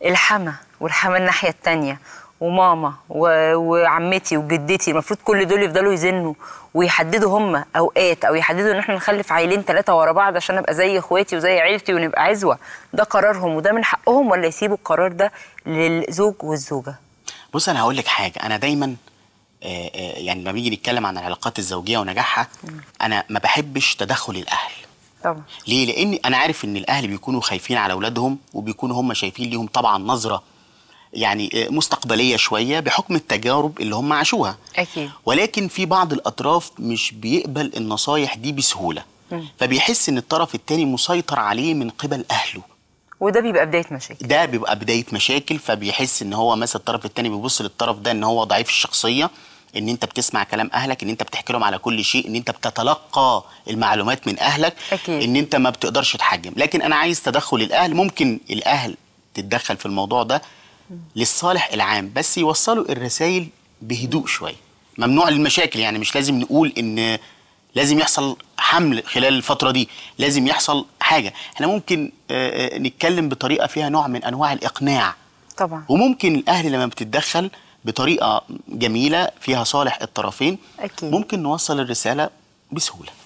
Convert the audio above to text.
الحما والحما الناحيه التانية وماما و... وعمتي وجدتي المفروض كل دول يفضلوا يزنوا ويحددوا هم اوقات او يحددوا ان احنا نخلف عيلين ثلاثه ورا بعض عشان ابقى زي اخواتي وزي عيلتي ونبقى عزوه ده قرارهم وده من حقهم ولا يسيبوا القرار ده للزوج والزوجه بص انا هقول لك حاجه انا دايما آه، آه، يعني لما بيجي نتكلم عن العلاقات الزوجيه ونجاحها انا ما بحبش تدخل الاهل طبعا ليه لان انا عارف ان الاهل بيكونوا خايفين على اولادهم وبيكونوا هم شايفين ليهم طبعا نظره يعني آه، مستقبليه شويه بحكم التجارب اللي هم عاشوها اكيد ولكن في بعض الاطراف مش بيقبل النصايح دي بسهوله فبيحس ان الطرف التاني مسيطر عليه من قبل اهله وده بيبقى بدايه مشاكل ده بيبقى بدايه مشاكل فبيحس ان هو مثلا الطرف التاني بيبص للطرف ده ان هو ضعيف الشخصيه ان انت بتسمع كلام اهلك ان انت بتحكي لهم على كل شيء ان انت بتتلقى المعلومات من اهلك أكيد. ان انت ما بتقدرش تحجم لكن انا عايز تدخل الاهل ممكن الاهل تتدخل في الموضوع ده للصالح العام بس يوصلوا الرسائل بهدوء شويه ممنوع المشاكل يعني مش لازم نقول ان لازم يحصل حمل خلال الفترة دي لازم يحصل حاجة احنا ممكن آه، آه، نتكلم بطريقة فيها نوع من أنواع الإقناع طبعا وممكن الاهل لما بتتدخل بطريقه جميله فيها صالح الطرفين أكيد. ممكن نوصل الرساله بسهوله